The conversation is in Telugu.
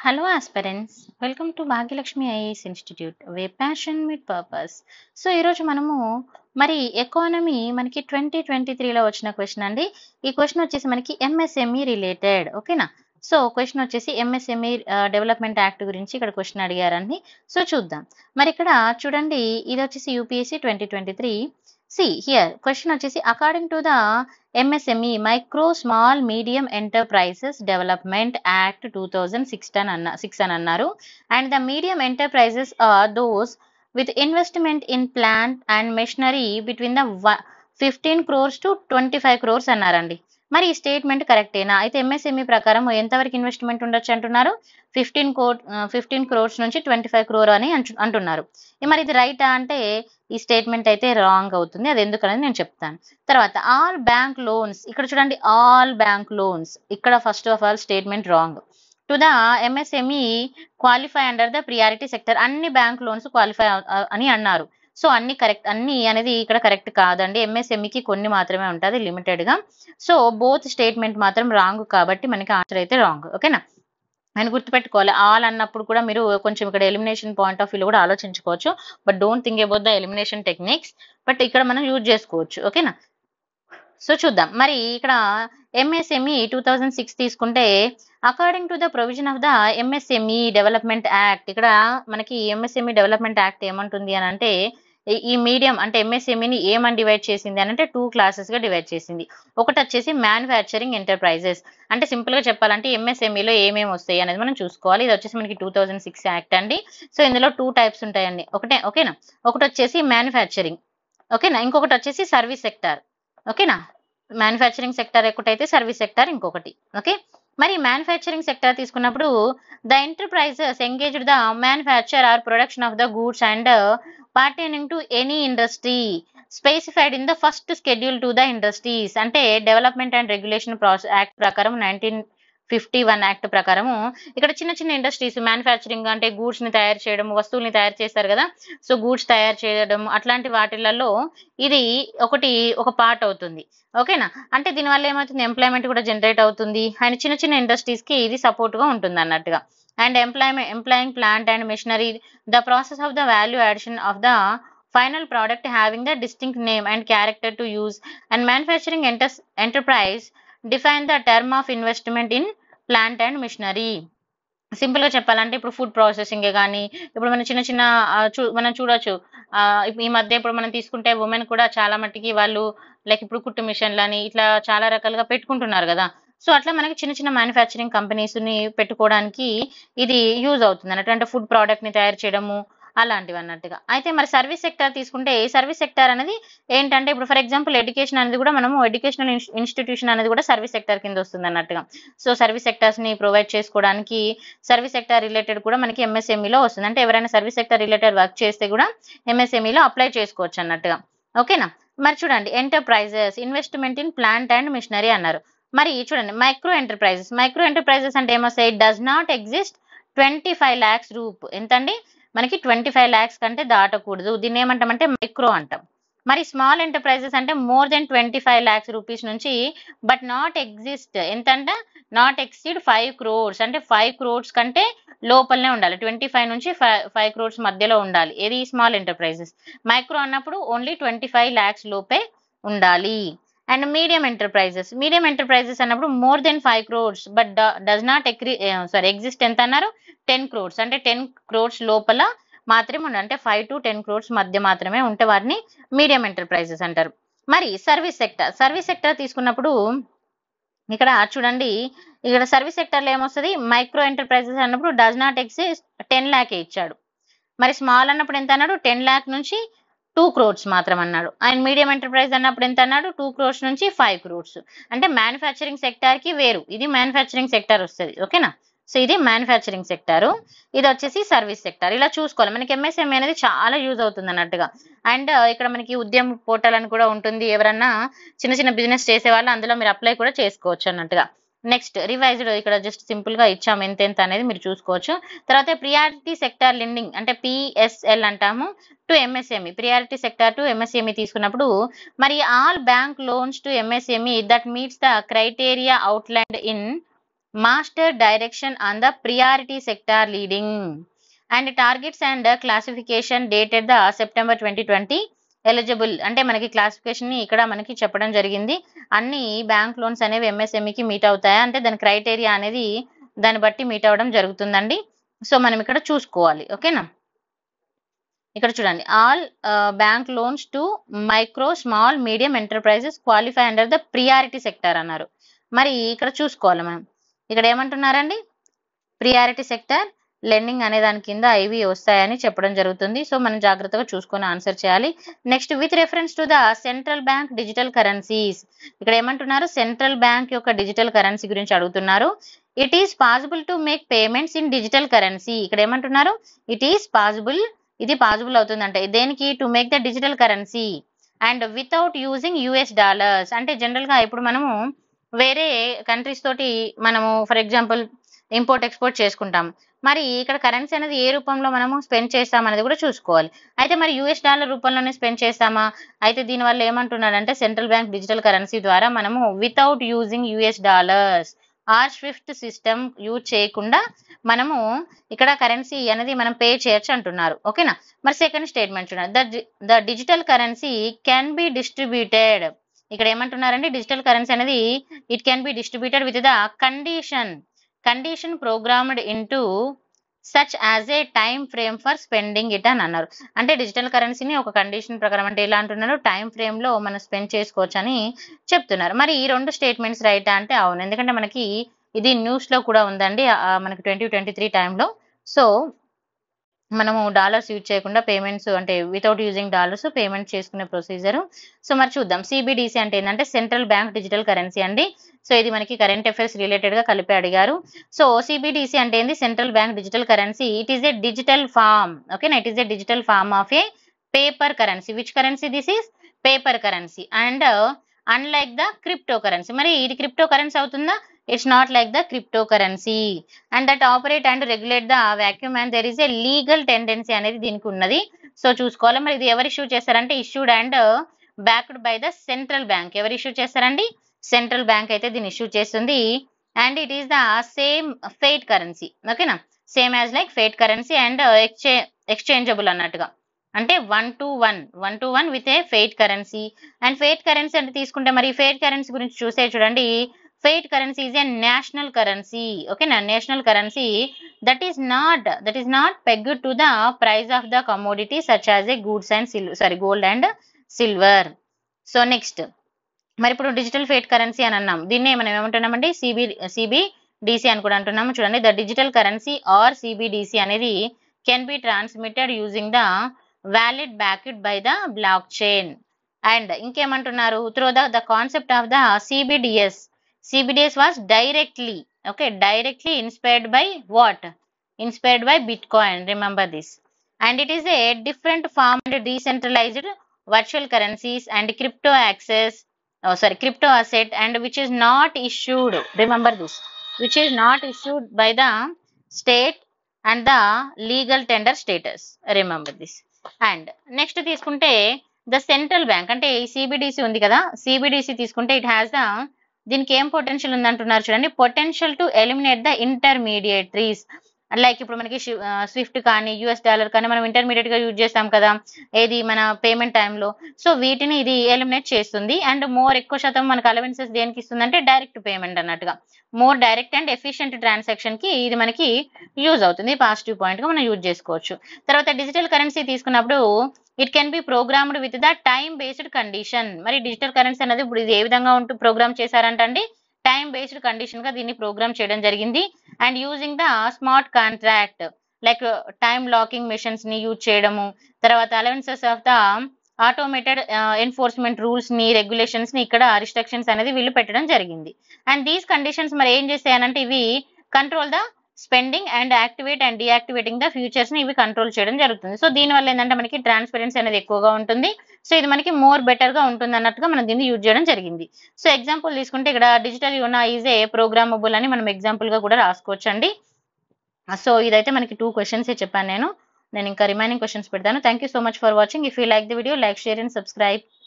Hello, aspirants. Welcome to Bhagyalakshmi IAS institute where passion with purpose so ఈరోజు మనము మరి ఎకానమీ మనకి ట్వంటీ ట్వంటీ త్రీలో వచ్చిన క్వశ్చన్ అండి ఈ క్వశ్చన్ వచ్చేసి మనకి ఎంఎస్ఎంఈ రిలేటెడ్ ఓకేనా సో క్వశ్చన్ వచ్చేసి ఎంఎస్ఎంఈ డెవలప్మెంట్ యాక్ట్ గురించి ఇక్కడ క్వశ్చన్ అడిగారండి సో చూద్దాం మరి ఇక్కడ చూడండి ఇది వచ్చేసి UPSC twenty twenty three see here question వచ్చేసి according to the MSME micro small medium enterprises development act two thousand six అన్న సిక్స్ అని అన్నారు and the medium enterprises are those with investment in plant and machinery between the fifteen crores to twenty five crores అన్నారండి మరి ఈ స్టేట్మెంట్ కరెక్టేనా అయితే ఎంఎస్ఎంఈ ప్రకారం ఎంతవరకు ఇన్వెస్ట్మెంట్ ఉండొచ్చు అంటున్నారు ఫిఫ్టీన్ కోర్ ఫిఫ్టీన్ క్రోర్స్ నుంచి ట్వంటీ ఫైవ్ క్రోర్ అని అంటు- అంటున్నారు ఈ మరి ఇది రైటా అంటే ఈ స్టేట్మెంట్ అయితే రాంగ్ అవుతుంది అది ఎందుకనేది నేను చెప్తాను తర్వాత ఆల్ బ్యాంక్ లోన్స్ ఇక్కడ చూడండి ఆల్ బ్యాంక్ లోన్స్ ఇక్కడ first of all statement wrong to the MSME qualify under the priority sector అన్ని బ్యాంక్ లోన్స్ క్వాలిఫై అని అన్నారు సో అన్ని కరెక్ట్ అన్ని అనేది ఇక్కడ కరెక్ట్ కాదండి ఎంఎస్ఎంఈకి కొన్ని మాత్రమే ఉంటుంది లిమిటెడ్ గా సో బోత్ స్టేట్మెంట్ మాత్రం రాంగ్ కాబట్టి మనకి ఆన్సర్ అయితే రాంగ్ ఓకేనా అని గుర్తుపెట్టుకోవాలి ఆల్ అన్నప్పుడు కూడా మీరు కొంచెం ఇక్కడ ఎలిమినేషన్ పాయింట్ ఆఫ్ వ్యూలో కూడా ఆలోచించుకోవచ్చు but don't think about the elimination techniques but ఇక్కడ మనం యూజ్ చేసుకోవచ్చు ఓకేనా సో చూద్దాం మరి ఇక్కడ ఎంఎస్ఎంఈ టూ థౌజండ్ సిక్స్ తీసుకుంటే according to the provision of the MSME development act ఇక్కడ మనకి ఎంఎస్ఎంఈ డెవలప్మెంట్ యాక్ట్ ఏమంటుంది అని అంటే ఈ- ఈ మీడియం అంటే ఎంఎస్ఎంఈని ఏమని డివైడ్ చేసింది అని అంటే టూ క్లాసెస్ గా డివైడ్ చేసింది ఒకటి వచ్చేసి మ్యానుఫ్యాక్చరింగ్ ఎంటర్ప్రైజెస్ అంటే సింపుల్ గా చెప్పాలంటే ఎంఎస్ఎంఈలో ఏమేమి వస్తాయి అనేది మనం చూసుకోవాలి ఇది వచ్చేసి మనకి టూ థౌజండ్ సిక్స్ యాక్ట్ అండి సో ఇందులో టూ టైప్స్ ఉంటాయండి ఒకటే ఓకేనా ఒకటి వచ్చేసి మ్యానుఫ్యాక్చరింగ్ ఓకేనా ఇంకొకటి వచ్చేసి సర్వీస్ సెక్టార్ ఓకేనా మ్యానుఫ్యాక్చరింగ్ సెక్టర్ ఒకటైతే సర్వీస్ సెక్టర్ ఇంకొకటి ఓకే మరి మ్యానుఫ్యాక్చరింగ్ సెక్టర్ తీసుకున్నప్పుడు the enterprises engaged the manufacture or production of the goods and pertaining to any industry specified in the first schedule to the industries అంటే development and regulation process act ప్రకారం నైన్టీన్ ఫిఫ్టీ వన్ యాక్ట్ ప్రకారము ఇక్కడ చిన్న చిన్న ఇండస్ట్రీస్ మ్యానుఫ్యాక్చరింగ్ అంటే గూడ్స్ ని తయారు చేయడం వస్తువుల్ని తయారు చేస్తారు కదా సో గూడ్స్ తయారు చేయడం అట్లాంటి వాటిలలో ఇది ఒకటి ఒక పార్ట్ అవుతుంది ఓకేనా అంటే దీనివల్ల ఏమవుతుంది ఎంప్లాయ్మెంట్ కూడా జనరేట్ అవుతుంది అండ్ చిన్న చిన్న ఇండస్ట్రీస్ కి ఇది సపోర్ట్ గా ఉంటుంది అన్నట్టుగా and employment employing plant and machinery the process of the value addition of the final product having the distinct name and character to use and manufacturing enter- enterprise define the term of investment in plant and machinery simple గా చెప్పాలంటే ఇప్పుడు ఫుడ్ ప్రాసెసింగ్ కానీ ఇప్పుడు మన చిన్న చిన్న ఆ, చూ మనం చూడొచ్చు ఆ, ఇప్- ఈ మధ్య ఇప్పుడు మనం తీసుకుంటే ఉమెన్ కూడా చాలా మట్టుకి వాళ్ళు లైక్ ఇప్పుడు కుట్టు మిషన్లు అని ఇట్లా చాలా రకాలుగా పెట్టుకుంటున్నారు కదా సో అట్లా మనకి చిన్న చిన్న మ్యానుఫ్యాక్చరింగ్ కంపెనీస్ ని పెట్టుకోవడానికి ఇది యూజ్ అవుతుంది అన్నట్టు అంటే ఫుడ్ ప్రోడక్ట్ ని తయారు చేయడము అలాంటివి అన్నట్టుగా అయితే మరి సర్వీస్ సెక్టర్ తీసుకుంటే సర్వీస్ సెక్టర్ అనేది ఏంటంటే ఇప్పుడు ఫర్ ఎగ్జాంపుల్ ఎడ్యుకేషన్ అనేది కూడా మనము ఎడ్యుకేషనల్ ఇన్స్టిట్యూషన్ అనేది కూడా సర్వీస్ సెక్టర్ కింద వస్తుంది అన్నట్టుగా సో సర్వీస్ సెక్టర్స్ ని ప్రొవైడ్ చేసుకోవడానికి సర్వీస్ సెక్టర్ రిలేటెడ్ కూడా మనకి ఎంఎస్ఎంఈలో వస్తుంది అంటే ఎవరైనా సర్వీస్ సెక్టర్ రిలేటెడ్ వర్క్ చేస్తే కూడా ఎంఎస్ఎంఈలో అప్లై చేసుకోవచ్చు అన్నట్టుగా ఓకేనా మరి చూడండి enterprises investment in plant and machinery అన్నారు మరి చూడండి మైక్రో ఎంటర్ప్రైజెస్ మైక్రో ఎంటర్ప్రైజెస్ అంటే ఏమొస్తాయి does not exist twenty five lakhs rupee ఎంతండి మనకి ట్వంటీ ఫైవ్ ల్యాక్స్ కంటే దాటకూడదు దీన్ని ఏమంటామంటే మైక్రో అంటాం మరి స్మాల్ ఎంటర్ప్రైజెస్ అంటే more than twenty five lakhs rupees నుంచి బట్ నాట్ ఎగ్జిస్ట్ ఎంతంటే నాట్ ఎక్సీడ్ ఫైవ్ క్రోర్స్ అంటే ఫైవ్ క్రోర్స్ కంటే లోపలనే ఉండాలి ట్వంటీ ఫైవ్ నుంచి ఫైవ్ ఫైవ్ క్రోర్స్ మధ్యలో ఉండాలి ఏది స్మాల్ ఎంటర్ప్రైజెస్ మైక్రో అన్నప్పుడు ఓన్లీ ట్వంటీ ఫైవ్ ల్యాక్స్ లోపే ఉండాలి and medium enterprises medium enterprises అన్నప్పుడు more than five crores but does not ఎక్రీ సారీ ఎగ్జిస్ట్ ఎంత అన్నారు టెన్ క్రోర్స్ అంటే టెన్ క్రోర్స్ లోపల మాత్రమే ఉండాలి అంటే ఫైవ్ టు టెన్ క్రోర్స్ మధ్య మాత్రమే ఉంటే వాటిని మీడియం ఎంటర్ప్రైజెస్ అంటారు మరి సర్వీస్ సెక్టర్ సర్వీస్ సెక్టర్ తీసుకున్నప్పుడు ఇక్కడ చూడండి ఇక్కడ సర్వీస్ సెక్టర్ లో ఏమొస్తుంది మైక్రో ఎంటర్ప్రైజెస్ అన్నప్పుడు does not exist ten lakh ఇచ్చాడు మరి స్మాల్ అన్నప్పుడు ఎంత అన్నాడు టెన్ ల్యాక్ నుంచి టూ క్రోర్స్ మాత్రం అన్నాడు అండ్ మీడియం ఎంటర్ప్రైజ్ అన్నప్పుడు ఎంత అన్నాడు టూ క్రోర్స్ నుంచి ఫైవ్ క్రోర్స్ అంటే మ్యానుఫ్యాక్చరింగ్ సెక్టార్ కి వేరు ఇది మ్యానుఫ్యాక్చరింగ్ సెక్టార్ వస్తుంది ఓకేనా సో ఇది మ్యానుఫ్యాక్చరింగ్ సెక్టారు ఇది వచ్చేసి సర్వీస్ సెక్టార్ ఇలా చూసుకోవాలి మనకి ఎంఎస్ఎంఈ అనేది చాలా యూజ్ అవుతుంది అన్నట్టుగా అండ్ ఇక్కడ మనకి ఉద్యమ పోర్టల్ అని కూడా ఉంటుంది ఎవరన్నా చిన్న చిన్న బిజినెస్ చేసే వాళ్ళు అందులో మీరు అప్లై కూడా చేసుకోవచ్చు అన్నట్టుగా నెక్స్ట్ రివైజ్డ్ ఇక్కడ జస్ట్ సింపుల్ గా ఇచ్చాము ఎంత ఎంత అనేది మీరు చూసుకోవచ్చు తర్వాత ప్రియారిటీ సెక్టార్ లిండింగ్ అంటే పిఎస్ఎల్ అంటాము to MSME priority sector to MSME తీసుకున్నప్పుడు మరి all bank loans to MSME that meets the criteria outlined in master direction on the priority sector lending and targets and classification dated the September twenty twenty eligible అంటే మనకి క్లాసిఫికేషన్ ని ఇక్కడ మనకి చెప్పడం జరిగింది అన్ని బ్యాంక్ లోన్స్ అనేవి ఎంఎస్ఎంఈకి మీట్ అవుతాయా అంటే దాని క్రైటీరియా అనేది దాన్ని బట్టి మీట్ అవ్వడం జరుగుతుందండి సో మనం ఇక్కడ చూసుకోవాలి ఓకేనా ఇక్కడ చూడండి all bank loans to micro small medium enterprises qualify under the priority sector అన్నారు మరి ఇక్కడ చూసుకోవాలి మనం ఇక్కడ ఏమంటున్నారండి ప్రియారిటీ సెక్టర్ లెండింగ్ అనే దాని కింద ఇవి వస్తాయని చెప్పడం జరుగుతుంది సో మనం జాగ్రత్తగా చూసుకొని ఆన్సర్ చేయాలి next with reference to the central bank digital currencies ఇక్కడ ఏమంటున్నారు సెంట్రల్ బ్యాంక్ యొక్క డిజిటల్ కరెన్సీ గురించి అడుగుతున్నారు it is possible to make payments in digital currency ఇక్కడ ఏమంటున్నారు ఇట్ ఈస్ పాసిబుల్ ఇది పాసిబుల్ అవుతుందంటే దేనికి to make the digital currency and without using US dollars అంటే జనరల్ గా ఇప్పుడు మనము వేరే కంట్రీస్ తోటి మనము ఫర్ ఎగ్జాంపుల్ ఇంపోర్ట్ ఎక్స్పోర్ట్ చేసుకుంటాం మరి ఇక్కడ కరెన్సీ అనేది ఏ రూపంలో మనము స్పెండ్ చేస్తాం అనేది కూడా చూసుకోవాలి అయితే మరి యుఎస్ డాలర్ రూపంలోనే స్పెండ్ చేస్తామా అయితే దీనివల్ల ఏమంటున్నాడంటే సెంట్రల్ బ్యాంక్ డిజిటల్ కరెన్సీ ద్వారా మనము without using US dollars or swift system use చేయకుండా మనము ఇక్కడ కరెన్సీ అనేది మనం పే చేయొచ్చు అంటున్నారు ఓకేనా మరి సెకండ్ స్టేట్మెంట్ చూడండి the the digital currency can be distributed ఇక్కడ ఏమంటున్నారంటే డిజిటల్ కరెన్సీ అనేది it can be distributed with the condition condition programmed into such as a time frame for spending it అని అన్నారు అంటే డిజిటల్ కరెన్సీని ఒక కండిషన్ ప్రకారం అంటే ఎలా అంటున్నారు టైం ఫ్రేమ్ లో మనం స్పెండ్ చేసుకోవచ్చు అని చెప్తున్నారు మరి ఈ రెండు స్టేట్మెంట్స్ రైట్ అంటే అవును ఎందుకంటే మనకి ఇది న్యూస్ లో కూడా ఉందండి ఆ, మనకి ట్వంటీ ట్వంటీ త్రీ టైంలో సో మనము డాలర్స్ యూజ్ చేయకుండా పేమెంట్స్ అంటే వితౌట్ యూజింగ్ డాలర్స్ పేమెంట్ చేసుకునే ప్రొసీజర్ సో మరి చూద్దాం సిబిడిసి అంటే ఏంటంటే సెంట్రల్ బ్యాంక్ డిజిటల్ కరెన్సీ అండి సో ఇది మనకి కరెంట్ అఫైర్స్ రిలేటెడ్ గా కలిపి అడిగారు సో సిబిడిసి అంటే ఏంది central bank digital currency it is a digital form ఓకేనా it is a digital form of a paper currency which currency this is paper currency and unlike the cryptocurrency మరి ఇది క్రిప్టో కరెన్సీ అవుతుందా it's not like the cryptocurrency and that operate and regulate the vacuum and there is a legal tendency అనేది దీనికి ఉన్నది సో చూసుకోవాలి మరి ఇది ఎవరు ఇష్యూ చేస్తారంటే issued and backed by the central bank ఎవరు ఇష్యూ చేస్తారండి సెంట్రల్ బ్యాంక్ అయితే దీన్ని ఇష్యూ చేస్తుంది and it is the same fiat currency ఓకేనా same as like fiat currency and exchange exchangeable అన్నట్టుగా అంటే one to one one to one with a fiat currency and fiat currency అంటే తీసుకుంటే మరి ఫేట్ కరెన్సీ గురించి చూసే చూడండి fiat currency is a national currency ఓకేనా national currency that is not that is not peg to the price of the commodity such as a goods and silver sorry gold and silver so next మరి ఇప్పుడు డిజిటల్ ఫేట్ కరెన్సీ అని అన్నాం దీన్నే మనం ఏమంటున్నామండి సిబి సిబిడిసి అని కూడా అంటున్నాము చూడండి the digital currency or CBDC అనేది can be transmitted using the valid backed by the blockchain and ఇంకేమంటున్నారు through the the concept of the CBDS CBDS was directly okay directly inspired by what inspired by bitcoin remember this and it is a different form and decentralised virtual currencies and crypto access oh sorry crypto asset and which is not issued remember this which is not issued by the state and the legal tender status remember this and next తీసుకుంటే ద సెంట్రల్ బ్యాంక్ అంటే ఈ సిబిడిసి ఉంది కదా సిబిడిసి తీసుకుంటే ఇట్ హ్యాస్ ద దీనికి ఏం పొటెన్షియల్ ఉంది అంటున్నారు చూడండి potential to eliminate the intermediaries like ఇప్పుడు మనకి స్విఫ్ట్ కానీ యుఎస్ డాలర్ కానీ మనం ఇంటర్మీడియట్ గా యూజ్ చేస్తాం కదా ఏది మన పేమెంట్ టైంలో సో వీటిని ఇది ఎలిమినేట్ చేస్తుంది అండ్ మోర్ ఎక్కువ శాతం మనకు అలవెన్సెస్ దేనికి ఇస్తుంది అంటే డైరెక్ట్ పేమెంట్ అన్నట్టుగా more direct and efficient transaction కి ఇది మనకి యూజ్ అవుతుంది పాజిటివ్ పాయింట్ గా మనం యూజ్ చేసుకోవచ్చు తర్వాత డిజిటల్ కరెన్సీ తీసుకున్నప్పుడు it can be programmed with the time based condition మరి డిజిటల్ కరెన్సీ అనేది ఇప్పుడు ఇది ఏ విధంగా ఉంటూ ప్రోగ్రామ్ చేశారంటండి టైం బేస్డ్ కండిషన్ గా దీన్ని ప్రోగ్రామ్ చేయడం జరిగింది and using the smart contract like time locking machines ని యూజ్ చేయడము తర్వాత allowances of the automated enforcement rules ని రెగ్యులేషన్స్ ని ఇక్కడ రిస్ట్రిక్షన్స్ అనేది వీళ్ళు పెట్టడం జరిగింది అండ్ దీస్ కండిషన్స్ మరి ఏం చేస్తాయనంటే ఇవి control the spending and activate and deactivating the futures ని ఇవి కంట్రోల్ చేయడం జరుగుతుంది సో దీని వల్ల ఏంటంటే మనకి ట్రాన్స్పరెన్సీ అనేది ఎక్కువగా ఉంటుంది సో ఇది మనకి మోర్ బెటర్ గా ఉంటుంది అన్నట్టుగా మనం దీన్ని యూజ్ చేయడం జరిగింది సో ఎగ్జాంపుల్ తీసుకుంటే ఇక్కడ digital yuan is a programmable అని మనం ఎగ్జాంపుల్ గా కూడా రాసుకోవచ్చు అండి సో ఇదైతే మనకి టూ క్వశ్చన్స్ చెప్పాను నేను నేను ఇంకా రిమైనింగ్ క్వశ్చన్స్ పెడతాను thank you so much for watching if you like the video like share and subscribe